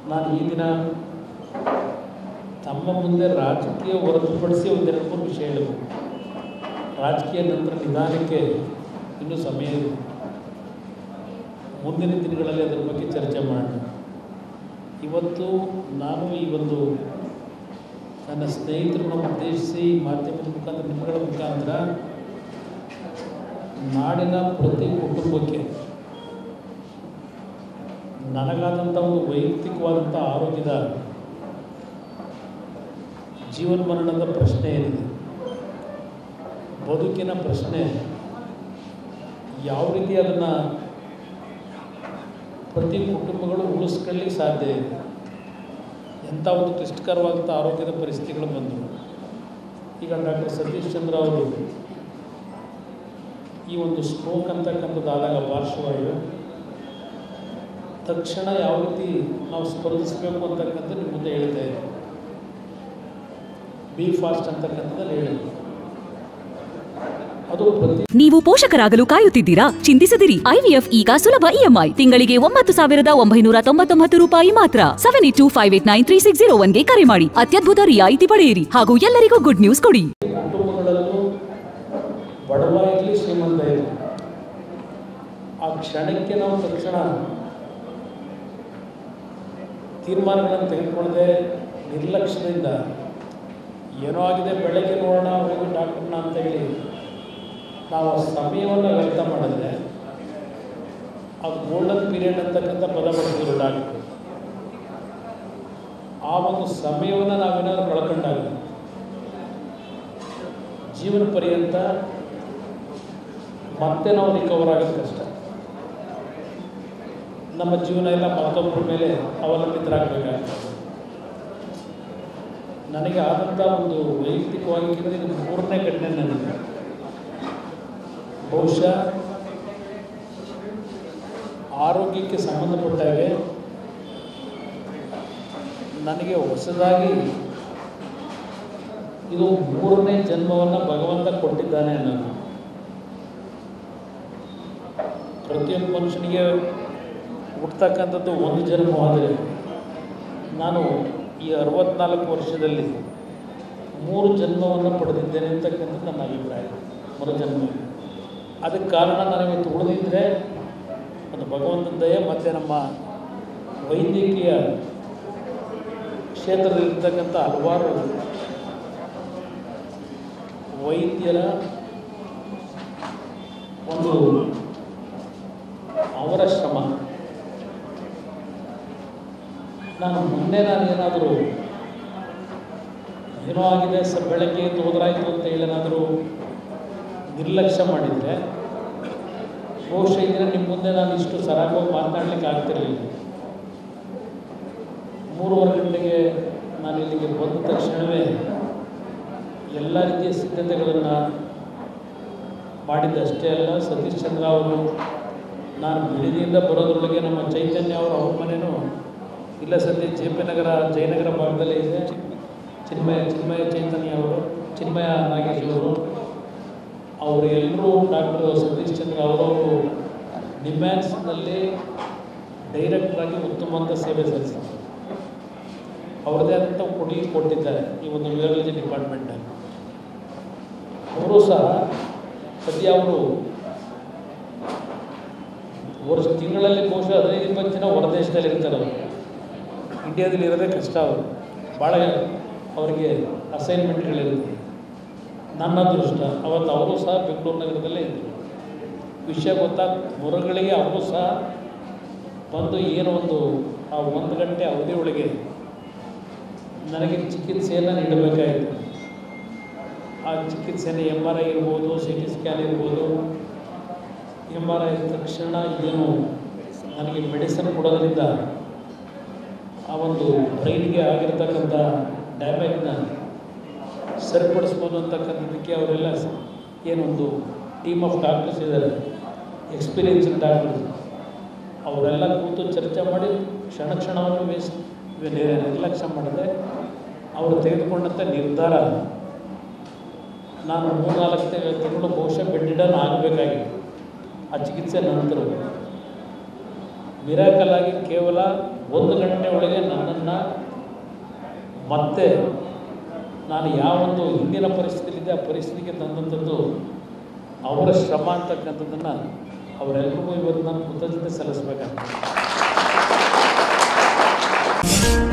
ನಾನು ಈ ದಿನ ತಮ್ಮ ಮುಂದೆ ರಾಜಕೀಯ ಹೊರತುಪಡಿಸಿ ಒಂದೆರಡು ಮೂರು ವಿಷಯ ಹೇಳಬೇಕು ರಾಜಕೀಯ ನಂತರ ನಿಧಾನಕ್ಕೆ ಇನ್ನೂ ಸಮಯ ಇದೆ ಮುಂದಿನ ದಿನಗಳಲ್ಲಿ ಅದರ ಬಗ್ಗೆ ಚರ್ಚೆ ಮಾಡೋಣ ಇವತ್ತು ನಾನು ಈ ಒಂದು ನನ್ನ ಸ್ನೇಹಿತರನ್ನ ಉದ್ದೇಶಿಸಿ ಮಾಧ್ಯಮದ ಮುಖಾಂತರ ನಿಮ್ಮಗಳ ಮುಖಾಂತರ ನಾಡಿನ ಪ್ರತಿ ಕುಟುಂಬಕ್ಕೆ ನನಗಾದಂಥ ಒಂದು ವೈಯಕ್ತಿಕವಾದಂಥ ಆರೋಗ್ಯದ ಜೀವನ ಮರಣದ ಪ್ರಶ್ನೆ ಏನಿದೆ ಬದುಕಿನ ಪ್ರಶ್ನೆ ಯಾವ ರೀತಿ ಅದನ್ನು ಪ್ರತಿ ಕುಟುಂಬಗಳು ಉಳಿಸ್ಕೊಳ್ಳಿಕ್ಕೆ ಸಾಧ್ಯ ಇದೆ ಎಂಥ ಒಂದು ಕ್ಲಿಷ್ಟಕರವಾದಂಥ ಆರೋಗ್ಯದ ಪರಿಸ್ಥಿತಿಗಳು ಬಂದವು ಈಗ ಡಾಕ್ಟರ್ ಸತೀಶ್ ಚಂದ್ರ ಅವರು ಈ ಒಂದು ಸ್ಟ್ರೋಕ್ ಅಂತಕ್ಕಂಥದ್ದು ಆದಾಗ ಪಾರ್ಶ್ವವಾಯು ತಕ್ಷಣ ಯಾವ ರೀತಿ ನಾವು ಸ್ಪರ್ಧಿಸಬೇಕು ಅಂತಕ್ಕಂಥದ್ದು ನಿಮ್ಮ ಮುಂದೆ ಹೇಳ್ತಾ ಇದೆ ಬಿ ಫಾಸ್ಟ್ ಅಂತಕ್ಕಂಥದ್ದಲ್ಲಿ ಹೇಳಿದ್ರು ಅದು ಪ್ರತಿ ನೀವು ಪೋಷಕರಾಗಲು ಕಾಯುತ್ತಿದ್ದೀರಾ ಚಿಂತಿಸದಿರಿ ಐವಿಎಫ್ ಈಗ ಸುಲಭ ಇಎಂಐ ತಿಂಗಳಿಗೆ ಒಂಬತ್ತು ಸಾವಿರದ ಒಂಬೈನೂರ ತೊಂಬತ್ತೊಂಬತ್ತು ರೂಪಾಯಿ ಮಾತ್ರ seven eight two five eight nine three six zero ಒನ್ಗೆ ಕರೆ ಮಾಡಿ ಅತ್ಯದ್ಭುತ ರಿಯಾಯಿತಿ ಪಡೆಯಿರಿ ಹಾಗೂ ಎಲ್ಲರಿಗೂ ಗುಡ್ ನ್ಯೂಸ್ ಕೊಡಿ ಕುಟುಂಬಗಳಲ್ಲೂ ಬಡವ ಇರಲಿ ಶ್ರೀಮಂತ ಇರಲಿ ಆ ಕ್ಷಣಕ್ಕೆ ನಾವು ತಕ್ಷಣ ತೀರ್ಮಾನಗಳನ್ನು ತೆಗೆದುಕೊಳ್ಳದೆ ನಿರ್ಲಕ್ಷ್ಯದಿಂದ ಏನೋ ಆಗಿದೆ ಬೆಳಗ್ಗೆ ನೋಡೋಣ ಹೋಗಿ ಡಾಕ್ಟ್ರನ್ನ ಅಂತ ಹೇಳಿ ನಾವು ಆ ಸಮಯವನ್ನು ವ್ಯರ್ಥ ಮಾಡಿದ್ರೆ ಅದು ಗೋಲ್ಡನ್ ಪೀರಿಯಡ್ ಅಂತಕ್ಕಂಥ ಪದ ಬಳಸಿದ್ರು ಡಾಕ್ಟ್ರು ಆ ಒಂದು ಸಮಯವನ್ನು ನಾವೇನಾದ್ರು ಕಳ್ಕೊಂಡಾಗ ಜೀವನ ಪರ್ಯಂತ ಮತ್ತೆ ನಾವು ರಿಕವರ್ ಆಗೋದು ಕಷ್ಟ ನಮ್ಮ ಜೀವನ ಎಲ್ಲ ಮತ್ತೊಬ್ಬರ ಮೇಲೆ ಅವಲಂಬಿತರಾಗಬೇಕಾಗ್ತದೆ ನನಗೆ ಆದಂಥ ಒಂದು ವೈಯಕ್ತಿಕವಾಗಿ ಇದು ಮೂರನೇ ಘಟನೆ ನನಗೆ ಬಹುಶಃ ಆರೋಗ್ಯಕ್ಕೆ ಸಂಬಂಧಪಟ್ಟಾಗೆ ನನಗೆ ಹೊಸದಾಗಿ ಇದು ಮೂರನೇ ಜನ್ಮವನ್ನು ಭಗವಂತ ಕೊಟ್ಟಿದ್ದಾನೆ ಅನ್ನೋದು ಪ್ರತಿಯೊಂದು ಮನುಷ್ಯನಿಗೆ ಹುಟ್ಟತಕ್ಕಂಥದ್ದು ಒಂದು ಜನ್ಮವಾದರೆ ನಾನು ಈ ಅರವತ್ನಾಲ್ಕು ವರ್ಷದಲ್ಲಿ ಮೂರು ಜನ್ಮವನ್ನು ಪಡೆದಿದ್ದೇನೆ ಅಂತಕ್ಕಂಥದ್ದು ನನ್ನ ಅಭಿಪ್ರಾಯ ಮರುಜನ್ಮ ಅದಕ್ಕೆ ಕಾರಣ ನಾನು ಇವತ್ತು ಉಳಿದಿದ್ದರೆ ಅದು ಭಗವಂತನ ದಯೆ ಮತ್ತು ನಮ್ಮ ವೈದ್ಯಕೀಯ ಕ್ಷೇತ್ರದಲ್ಲಿರ್ತಕ್ಕಂಥ ಹಲವಾರು ವೈದ್ಯರ ಒಂದು ಅವರ ಶ್ರಮ ನಾನು ಮೊನ್ನೆ ನಾನು ಏನಾದರೂ ಏನೋ ಆಗಿದೆ ಸ ಬೆಳಗ್ಗೆ ಎದ್ದು ಹೋದ್ರಾಯ್ತು ಅಂತ ಹೇಳಿ ಏನಾದರೂ ನಿರ್ಲಕ್ಷ್ಯ ಮಾಡಿದರೆ ಬಹುಶಃ ಇದನ್ನು ನಿಮ್ಮ ಮುಂದೆ ನಾನು ಇಷ್ಟು ಸರಾಗವಾಗಿ ಮಾತನಾಡಲಿಕ್ಕೆ ಆಗ್ತಿರಲಿಲ್ಲ ಮೂರುವರೆ ಗಂಟೆಗೆ ನಾನು ಇಲ್ಲಿಗೆ ಬಂದ ತಕ್ಷಣವೇ ಎಲ್ಲ ರೀತಿಯ ಸಿದ್ಧತೆಗಳನ್ನು ಮಾಡಿದ್ದಷ್ಟೇ ಅಲ್ಲ ಸತೀಶ್ ಚಂದ್ರ ಅವರು ನಾನು ಬಿಡದಿಯಿಂದ ಬರೋದ್ರೊಳಗೆ ನಮ್ಮ ಚೈತನ್ಯ ಅವರು ಅವ್ರ ಮನೆಯೂ ಇಲ್ಲ ಸದ್ಯ ಜೆ ಪಿ ನಗರ ಜಯನಗರ ಭಾಗದಲ್ಲೇ ಇದೆ ಚಿನ್ಮಯ ಚಿನ್ಮಯ ಚೈತನ್ಯ ಅವರು ಚಿನ್ಮಯ ನಾಗೇಶ್ ಅವರು ಅವರು ಎಲ್ಲರೂ ಡಾಕ್ಟರ್ ಸತೀಶ್ ಚಂದ್ರ ಅವರವರು ಡಿಮ್ಯಾನ್ಸ್ನಲ್ಲಿ ಡೈರೆಕ್ಟ್ರಾಗಿ ಉತ್ತಮವಾದ ಸೇವೆ ಸಲ್ಲಿಸಿದ್ದಾರೆ ಅವ್ರದ್ದೇ ಆದಂಥ ಕೊಡುಗೆ ಕೊಟ್ಟಿದ್ದಾರೆ ಈ ಒಂದು ನ್ಯೂರಾಲಜಿ ಡಿಪಾರ್ಟ್ಮೆಂಟಲ್ಲಿ ಅವರು ಸಹ ಸದ್ಯ ಅವರು ವರ್ಷ ತಿಂಗಳಲ್ಲಿ ಬಹುಶಃ ಹದಿನೈದು ಇಪ್ಪತ್ತು ದಿನ ಹೊರದೇಶದಲ್ಲಿ ಇರ್ತಾರೆ ಅವರು ಇಂಡಿಯಾದಲ್ಲಿ ಇರೋದೇ ಕಷ್ಟ ಅವರು ಭಾಳ ಅವರಿಗೆ ಅಸೈನ್ಮೆಂಟ್ಗಳಿರುತ್ತೆ ನನ್ನ ಅದೃಷ್ಟ ಅವತ್ತು ಅವರು ಸಹ ಬೆಂಗಳೂರು ನಗರದಲ್ಲೇ ಇದ್ದರು ವಿಷಯ ಗೊತ್ತಾದ ಹೊರಗಳಿಗೆ ಅವರು ಸಹ ಬಂದು ಏನೋ ಒಂದು ಆ ಒಂದು ಗಂಟೆ ಅವಧಿ ಒಳಗೆ ನನಗೆ ಚಿಕಿತ್ಸೆಯನ್ನು ನೀಡಬೇಕಾಯಿತು ಆ ಚಿಕಿತ್ಸೆನ ಎಮ್ ಆರ್ ಐ ಇರ್ಬೋದು ಸಿ ಟಿ ಸ್ಕ್ಯಾನ್ ಇರ್ಬೋದು ಎಮ್ ಆರ್ ಐ ತಕ್ಷಣ ಏನು ನನಗೆ ಮೆಡಿಸಿನ್ ಕೊಡೋದ್ರಿಂದ ಆ ಒಂದು ಬ್ರೈನ್ಗೆ ಆಗಿರ್ತಕ್ಕಂಥ ಡ್ಯಾಮೇಜ್ನ ಸರಿಪಡಿಸ್ಬೋದು ಅಂತಕ್ಕಂಥದ್ದಕ್ಕೆ ಅವರೆಲ್ಲ ಸ- ಏನೊಂದು ಟೀಮ್ ಆಫ್ ಡಾಕ್ಟರ್ಸ್ ಇದ್ದಾರೆ ಎಕ್ಸ್ಪೀರಿಯನ್ಸ್ಡ್ ಡಾಕ್ಟರ್ಸ್ ಅವರೆಲ್ಲ ಕೂತು ಚರ್ಚೆ ಮಾಡಿ ಕ್ಷಣ ಕ್ಷಣವನ್ನು ವೇಸ್ಟ್ ನಿರ್ಲಕ್ಷ್ಯ ಮಾಡಿದೆ ಅವರು ತೆಗೆದುಕೊಂಡಂಥ ನಿರ್ಧಾರ ನಾನು ಮೂರ್ನಾಲ್ಕು ತಿ- ತಿಂಗಳು ಬಹುಶಃ ಬೆಡ್ಡಿಡನ್ ಆಗಬೇಕಾಗಿತ್ತು ಆ ಚಿಕಿತ್ಸೆ ನಂತರ ಮಿರಾಕಲ್ ಆಗಿ ಕೇವಲ ಒಂದು ಗಂಟೆ ಒಳಗೆ ನನ್ನನ್ನು ಮತ್ತೆ ನಾನು ಯಾವೊಂದು ಹಿಂದಿನ ಪರಿಸ್ಥಿತಿಲಿದ್ದೆ ಆ ಪರಿಸ್ಥಿತಿಗೆ ತಂದಂಥದ್ದು ಅವರ ಶ್ರಮ ಅಂತಕ್ಕಂಥದ್ದನ್ನು ಅವರೆಲ್ಲರಿಗೂ ಇವತ್ತು ನಾನು ಕೃತಜ್ಞತೆ ಸಲ್ಲಿಸ್ಬೇಕಾಗ್ತದೆ